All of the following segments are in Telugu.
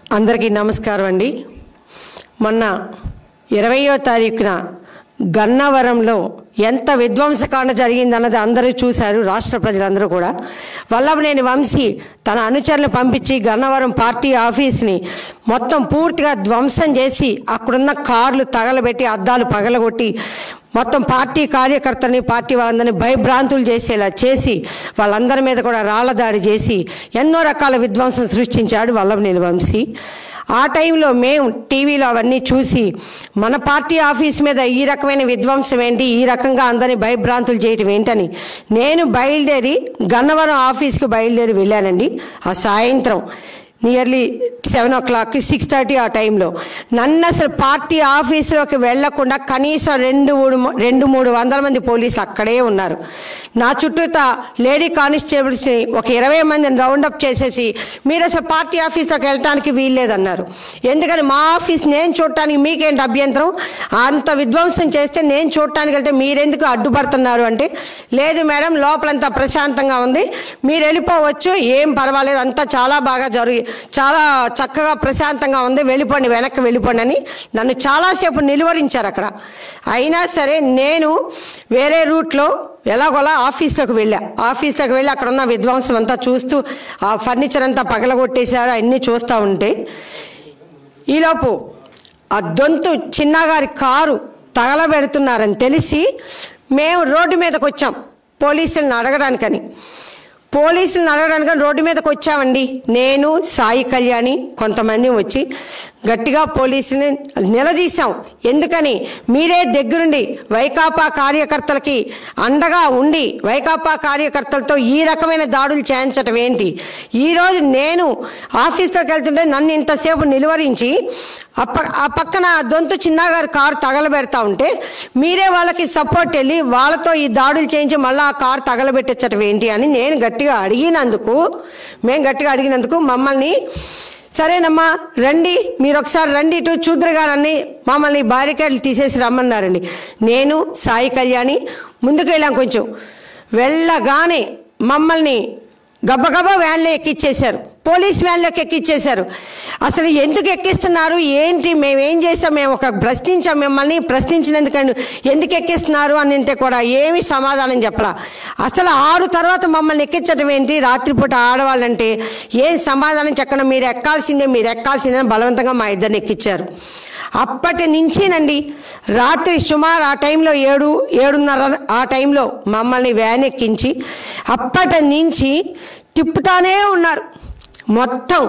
అందరికీ నమస్కారం అండి మొన్న ఇరవయో తారీఖున గన్నవరంలో ఎంత విధ్వంసకాండ జరిగిందన్నది అందరూ చూశారు రాష్ట్ర ప్రజలందరూ కూడా వల్లభనేని వంశీ తన అనుచరులను పంపించి గన్నవరం పార్టీ ఆఫీస్ని మొత్తం పూర్తిగా ధ్వంసం చేసి అక్కడున్న కార్లు తగలబెట్టి అద్దాలు పగలగొట్టి మొత్తం పార్టీ కార్యకర్తల్ని పార్టీ వాళ్ళందరినీ భయభ్రాంతులు చేసేలా చేసి వాళ్ళందరి మీద కూడా రాళ్ల దాడి చేసి ఎన్నో రకాల విధ్వంసం సృష్టించాడు వల్లభనేని వంశీ ఆ టైంలో మేము టీవీలో అవన్నీ చూసి మన పార్టీ ఆఫీస్ మీద ఈ రకమైన విధ్వంసం ఏంటి ఈ రకంగా అందరినీ భయభ్రాంతులు చేయటం ఏంటని నేను బయలుదేరి గన్నవరం ఆఫీస్కి బయలుదేరి వెళ్ళానండి ఆ సాయంత్రం nearly seven o'clock six thirty ఆ టైంలో నన్ను అసలు పార్టీ ఆఫీసులోకి వెళ్లకుండా కనీసం రెండు మూడు రెండు మూడు వందల మంది పోలీసులు అక్కడే ఉన్నారు నా చుట్టూత లేడీ కానిస్టేబుల్స్ని ఒక ఇరవై మందిని రౌండప్ చేసేసి మీరు అసలు పార్టీ ఆఫీస్లోకి వెళ్ళటానికి వీల్లేదన్నారు ఎందుకని మా ఆఫీస్ నేను చూడటానికి మీకేంటి అభ్యంతరం అంత విధ్వంసం చేస్తే నేను చూడటానికి వెళ్తే మీరెందుకు అడ్డుపడుతున్నారు అంటే లేదు మేడం లోపలంతా ప్రశాంతంగా ఉంది మీరు వెళ్ళిపోవచ్చు ఏం పర్వాలేదు అంతా చాలా బాగా జరిగి చాలా చక్కగా ప్రశాంతంగా ఉంది వెళ్ళిపోండి వెనక్కి వెళ్ళిపోండి అని నన్ను చాలాసేపు నిలువరించారు అక్కడ అయినా సరే నేను వేరే రూట్లో ఎలాగోలా ఆఫీస్లోకి వెళ్ళా ఆఫీస్లోకి వెళ్ళి అక్కడ ఉన్న విధ్వంసం అంతా చూస్తూ ఆ ఫర్నిచర్ అంతా పగలగొట్టేశారు అన్నీ చూస్తూ ఉంటే ఈలోపు ఆ దొంతు చిన్నగారి కారు తగలబెడుతున్నారని తెలిసి మేము రోడ్డు మీదకి వచ్చాం పోలీసులను అడగడానికని పోలీసులను అడగడానికి రోడ్డు మీదకి వచ్చామండి నేను సాయి కళ్యాణి కొంతమంది వచ్చి గట్టిగా పోలీసుని నిలదీశాం ఎందుకని మీరే దగ్గరుండి వైకాపా కార్యకర్తలకి అండగా ఉండి వైకాపా కార్యకర్తలతో ఈ రకమైన దాడులు చేయించటం ఏంటి ఈరోజు నేను ఆఫీస్లోకి వెళ్తుంటే నన్ను ఇంతసేపు నిలువరించి ఆ ప- ఆ పక్కన దొంతు చిన్నగారు కారు తగలబెడతా ఉంటే మీరే వాళ్ళకి సపోర్ట్ వెళ్ళి వాళ్ళతో ఈ దాడులు చేయించి మళ్ళీ ఆ కారు తగలబెట్టచ్చటం ఏంటి అని నేను గట్టిగా అడిగినందుకు మేము గట్టిగా అడిగినందుకు మమ్మల్ని సరేనమ్మా రండి మీరు ఒకసారి రండి ఇటు చూద్దరుగానని మమ్మల్ని బారికేడ్లు తీసేసి రమ్మన్నారండి నేను సాయి కళ్యాణి ముందుకు వెళ్ళాం కొంచెం వెళ్ళగానే మమ్మల్ని గబగబా వ్యాన్లో ఎక్కిచ్చేశారు పోలీస్ వ్యాన్లోకి ఎక్కిచ్చేశారు అసలు ఎందుకు ఎక్కిస్తున్నారు ఏంటి మేమేం చేసాం మేము ఒక ప్రశ్నించాం మిమ్మల్ని ప్రశ్నించినందుకు ఎందుకు ఎక్కిస్తున్నారు అని అంటే కూడా ఏమీ సమాధానం చెప్పరా అసలు ఆరు తర్వాత మమ్మల్ని ఎక్కించడం ఏంటి రాత్రిపూట ఆడవాళ్ళంటే ఏం సమాధానం చెప్పకుండా మీరు ఎక్కాల్సిందే మీరు ఎక్కాల్సిందే అని బలవంతంగా మా ఇద్దరిని ఎక్కించారు అప్పటి నుంచినండి రాత్రి సుమారు ఆ టైంలో ఏడు ఏడున్నర ఆ టైంలో మమ్మల్ని వ్యాన్ ఎక్కించి అప్పటి నుంచి తిప్పుతానే ఉన్నారు మొత్తం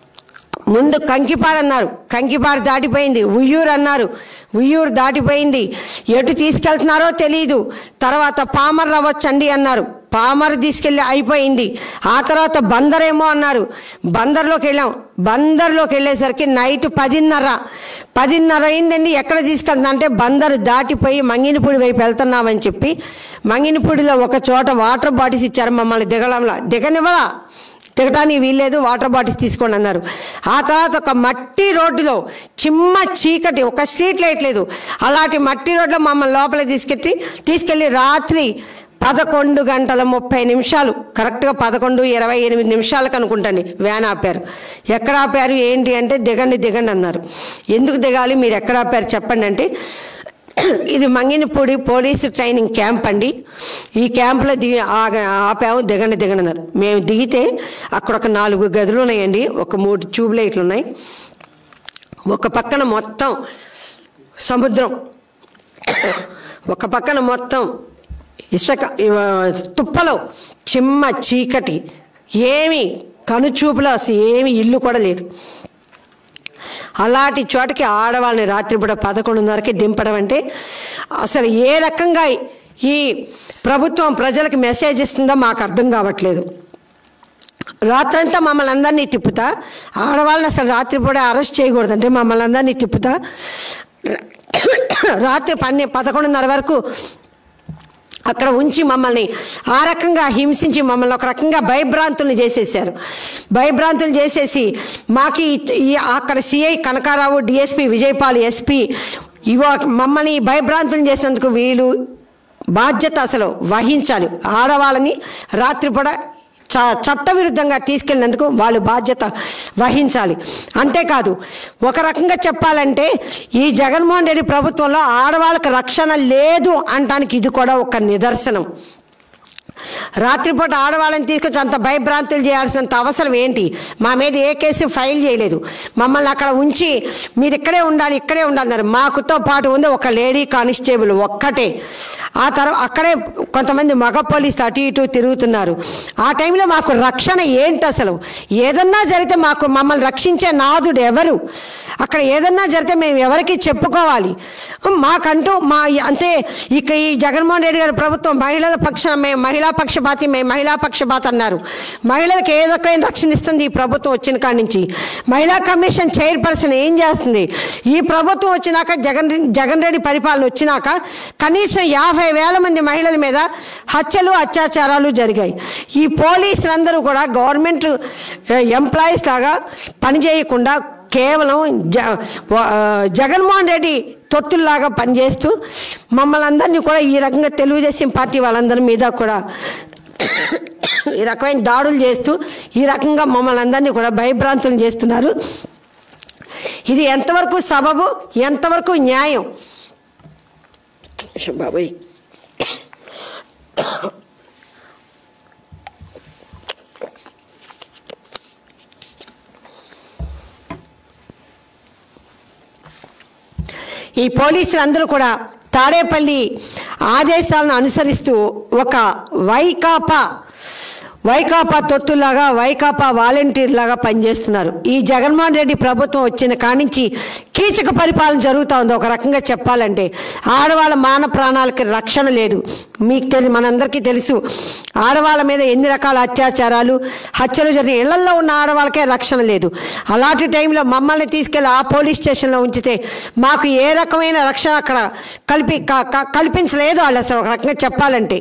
ముందు కంకిపాడు అన్నారు కంకిపాడు దాటిపోయింది ఉయ్యూరు అన్నారు ఉయ్యూరు దాటిపోయింది ఎటు తీసుకెళ్తున్నారో తెలియదు తర్వాత పామర్ రవ్వచ్చండి అన్నారు పామర్ తీసుకెళ్ళి అయిపోయింది ఆ తర్వాత బందరేమో అన్నారు బందర్లోకి వెళ్ళాం బందర్లోకి వెళ్ళేసరికి నైట్ పదిన్నర పదిన్నర అయిందండి ఎక్కడ తీసుకెళ్తున్నా అంటే బందరు దాటిపోయి మంగినపూడి వైపు వెళ్తున్నామని చెప్పి మంగినపూడిలో ఒక చోట వాటర్ బాటిల్స్ ఇచ్చారు మమ్మల్ని దిగడంలా దిగనివ్వలా దిగటానికి వీల్లేదు వాటర్ బాటిల్స్ తీసుకోండి అన్నారు ఆ తర్వాత ఒక మట్టి రోడ్డులో చిమ్మ చీకటి ఒక స్ట్రీట్ లైట్ లేదు అలాంటి మట్టి రోడ్లో మమ్మల్ని లోపలికి తీసుకెళ్ళి తీసుకెళ్ళి రాత్రి పదకొండు గంటల ముప్పై నిమిషాలు కరెక్ట్గా పదకొండు ఇరవై ఎనిమిది నిమిషాలకు అనుకుంటండి వ్యాన్ ఆపారు ఎక్కడ ఆపారు ఏంటి అంటే దిగండి దిగండి అన్నారు ఎందుకు దిగాలి మీరు ఎక్కడ ఆపారు చెప్పండి అంటే ఇది మంగినపూడి పోలీసు ట్రైనింగ్ క్యాంప్ అండి ఈ క్యాంప్లో దిగి ఆగ- ఆపాము దిగండి దిగండి అన్నారు మేము దిగితే అక్కడ ఒక నాలుగు గదులు ఉన్నాయండి ఒక మూడు ట్యూబ్ లైట్లు ఉన్నాయి ఒక పక్కన మొత్తం సముద్రం ఒక పక్కన మొత్తం ఇసుక ఇవ- తుప్పలో చిమ్మ చీకటి ఏమి కనుచూపులో అసలు ఏమి ఇల్లు కూడా లేదు అలాంటి చోటకి ఆడవాళ్ళని రాత్రిపూట పదకొండున్నరకి దింపడం అంటే అసలు ఏ రకంగా ఈ ప్రభుత్వం ప్రజలకు మెసేజ్ ఇస్తుందో మాకు అర్థం కావట్లేదు రాత్రంతా మమ్మల్ని అందరినీ తిప్పుతా ఆడవాళ్ళని అసలు రాత్రిపూట అరెస్ట్ చేయకూడదంటే మమ్మల్ని అందరినీ తిప్పుతా రాత్రి పన్నె పదకొండున్నర వరకు అక్కడ ఉంచి మమ్మల్ని ఆ రకంగా హింసించి మమ్మల్ని ఒక రకంగా భయభ్రాంతుల్ని చేసేసారు భయభ్రాంతులు చేసేసి మాకు ఈ- ఈ అక్కడ CI Kanakarao DSP Vijayapal SP ఇవో మమ్మల్ని భయభ్రాంతులు చేసినందుకు వీళ్ళు బాధ్యత అసలు వహించాలి ఆడవాళ్ళని రాత్రిపూట చ చట్టవిరుద్ధంగా తీసుకెళ్ళినందుకు వాళ్ళు బాధ్యత వహించాలి అంతేకాదు ఒక రకంగా చెప్పాలంటే ఈ జగన్మోహన్ రెడ్డి ప్రభుత్వంలో ఆడవాళ్ళకి రక్షణ లేదు అనటానికి ఇది కూడా ఒక నిదర్శనం రాత్రిపూట ఆడవాళ్ళని తీసుకొచ్చి అంత భయభ్రాంతులు చేయాల్సినంత అవసరం ఏంటి మా మీద ఏ కేసు ఫైల్ చేయలేదు మమ్మల్ని అక్కడ ఉంచి మీరు ఇక్కడే ఉండాలి ఇక్కడే ఉండాలన్నారు మాకుతో పాటు ఉంది ఒక లేడీ కానిస్టేబుల్ ఒక్కటే ఆ తర్వాత అక్కడే కొంతమంది మగ పోలీసులు అటు ఇటు తిరుగుతున్నారు ఆ టైంలో మాకు రక్షణ ఏంటి అసలు ఏదన్నా జరిగితే మాకు మమ్మల్ని రక్షించే నాదుడు ఎవరు అక్కడ ఏదన్నా జరిగితే మేము ఎవరికి చెప్పుకోవాలి మాకంటూ మా అంతే ఇక ఈ జగన్మోహన్ రెడ్డి గారి ప్రభుత్వం మహిళల పక్షాన మేము మహిళా పక్షపాతి మేము మహిళా పక్షపాతి అన్నారు మహిళలకు ఏ రకమైన రక్షణ ఇస్తుంది ఈ ప్రభుత్వం వచ్చిన కాడి నుంచి మహిళా కమిషన్ చైర్పర్సన్ ఏం చేస్తుంది ఈ ప్రభుత్వం వచ్చినాక జగన్ జగన్ రెడ్డి పరిపాలన వచ్చినాక కనీసం యాభై వేల మంది మహిళల మీద హత్యలు అత్యాచారాలు జరిగాయి ఈ పోలీసులందరూ కూడా గవర్నమెంట్ ఎంప్లాయీస్ లాగా పనిచేయకుండా కేవలం జ వ- జగన్మోహన్ రెడ్డి తొత్తుల్లాగా పనిచేస్తూ మమ్మల్ని అందరినీ కూడా ఈ రకంగా తెలుగుదేశం పార్టీ వాళ్ళందరి మీద కూడా ఈ రకమైన దాడులు చేస్తూ ఈ రకంగా మమ్మల్ని అందరినీ కూడా భయభ్రాంతులు చేస్తున్నారు ఇది ఎంతవరకు సబబు ఎంతవరకు న్యాయం బాబాయ్ ఈ పోలీసులు అందరూ కూడా తాడేపల్లి ఆదేశాలను అనుసరిస్తూ ఒక వైకాపా వైకాపా తొత్తులాగా వైకాపా వాలంటీర్ లాగా పనిచేస్తున్నారు ఈ జగన్మోహన్ రెడ్డి ప్రభుత్వం వచ్చిన కానించి కీచక పరిపాలన జరుగుతూ ఉంది ఒక రకంగా చెప్పాలంటే ఆడవాళ్ళ మాన ప్రాణాలకి రక్షణ లేదు మీకు తెలి మనందరికీ తెలుసు ఆడవాళ్ళ మీద ఎన్ని రకాల అత్యాచారాలు హత్యలు జరిగి ఇళ్లల్లో ఉన్న ఆడవాళ్ళకే రక్షణ లేదు అలాంటి టైంలో మమ్మల్ని తీసుకెళ్ళి ఆ పోలీస్ స్టేషన్లో ఉంచితే మాకు ఏ రకమైన రక్షణ అక్కడ కల్పి క- క- కల్పించలేదు వాళ్ళు అసలు ఒక రకంగా చెప్పాలంటే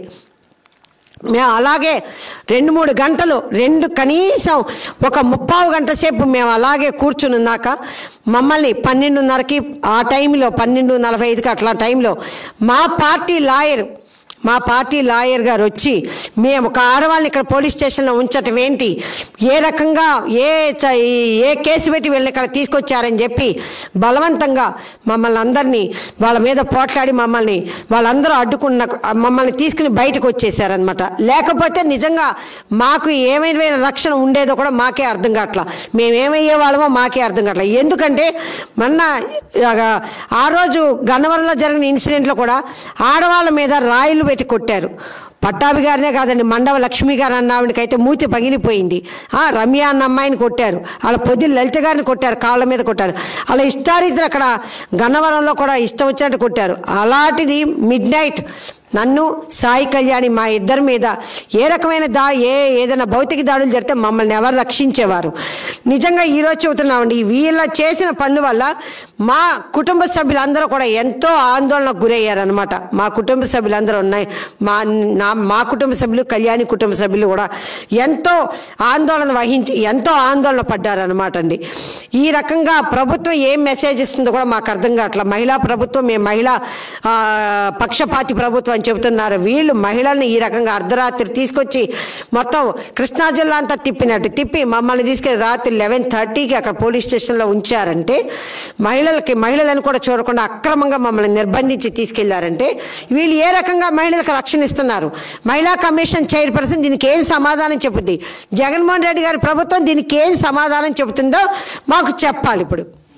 మేము అలాగే రెండు మూడు గంటలు రెండు కనీసం ఒక ముప్పావు గంట సేపు మేము అలాగే కూర్చుని ఉన్నాక మమ్మల్ని పన్నెండున్నరకి ఆ టైంలో పన్నెండు నలభై ఐదుకి అట్లా టైంలో మా పార్టీ లాయర్ మా పార్టీ లాయర్ గారు వచ్చి మేము ఒక ఆడవాళ్ళని ఇక్కడ పోలీస్ స్టేషన్లో ఉంచటం ఏంటి ఏ రకంగా ఏ చ- ఏ కేసు పెట్టి వీళ్ళని ఇక్కడ తీసుకొచ్చారని చెప్పి బలవంతంగా మమ్మల్ని అందరినీ వాళ్ళ మీద పోట్లాడి మమ్మల్ని వాళ్ళందరూ అడ్డుకున్న మమ్మల్ని తీసుకుని బయటకు వచ్చేసారనమాట లేకపోతే నిజంగా మాకు ఏమైనా రక్షణ ఉండేదో కూడా మాకే అర్థం కావట్లా మేమేమయ్యే వాళ్ళమో మాకే అర్థం కావట్లా ఎందుకంటే మొన్న ఆ, ఆ రోజు గన్నవరంలో జరిగిన ఇన్సిడెంట్లో కూడా ఆడవాళ్ళ మీద రాయిలు పెట్టి కొట్టారు పట్టాభి గారినే కాదండి మండవ లక్ష్మి గారు అన్న ఆవిడకైతే మూతి పగిలిపోయింది ఆ, రమ్య అన్న అమ్మాయిని కొట్టారు వాళ్ళ పొద్దు లలిత గారిని కొట్టారు కాళ్ళ మీద కొట్టారు అలా ఇష్టారీతిని అక్కడ గన్నవరంలో కూడా ఇష్టం వచ్చినట్టు కొట్టారు అలాంటిది మిడ్ నైట్ నన్ను సాయి కళ్యాణి మా ఇద్దరి మీద ఏ రకమైన దా ఏ ఏదైనా భౌతిక దాడులు జరిగితే మమ్మల్ని ఎవరు రక్షించేవారు నిజంగా ఈరోజు చెబుతున్నామండి వీళ్ళ చేసిన పనుల వల్ల మా కుటుంబ సభ్యులందరూ కూడా ఎంతో ఆందోళనకు గురయ్యారనమాట మా కుటుంబ సభ్యులందరూ ఉన్నాయి మా నా మా కుటుంబ సభ్యులు కళ్యాణి కుటుంబ సభ్యులు కూడా ఎంతో ఆందోళన వహించి ఎంతో ఆందోళన పడ్డారనమాట అండి ఈ రకంగా ప్రభుత్వం ఏం మెసేజ్ ఇస్తుందో కూడా మాకు అర్థం కావట్లేదు మహిళా ప్రభుత్వం మేము మహిళా ఆ, పక్షపాతి ప్రభుత్వం అని చెబుతున్నారు వీళ్ళు మహిళల్ని ఈ రకంగా అర్ధరాత్రి తీసుకొచ్చి మొత్తం కృష్ణా జిల్లా అంతా తిప్పినట్టు తిప్పి మమ్మల్ని తీసుకెళ్ళి రాత్రి లెవెన్ థర్టీకి అక్కడ పోలీస్ స్టేషన్లో ఉంచారంటే మహిళలకి మహిళలను కూడా చూడకుండా అక్రమంగా మమ్మల్ని నిర్బంధించి తీసుకెళ్లారంటే వీళ్ళు ఏ రకంగా మహిళలకు రక్షణ ఇస్తున్నారు మహిళా కమిషన్ చైర్పర్సన్ దీనికి ఏం సమాధానం చెబుద్ది జగన్మోహన్ రెడ్డి గారి ప్రభుత్వం దీనికి ఏం సమాధానం చెబుతుందో మాకు చెప్పాలి ఇప్పుడు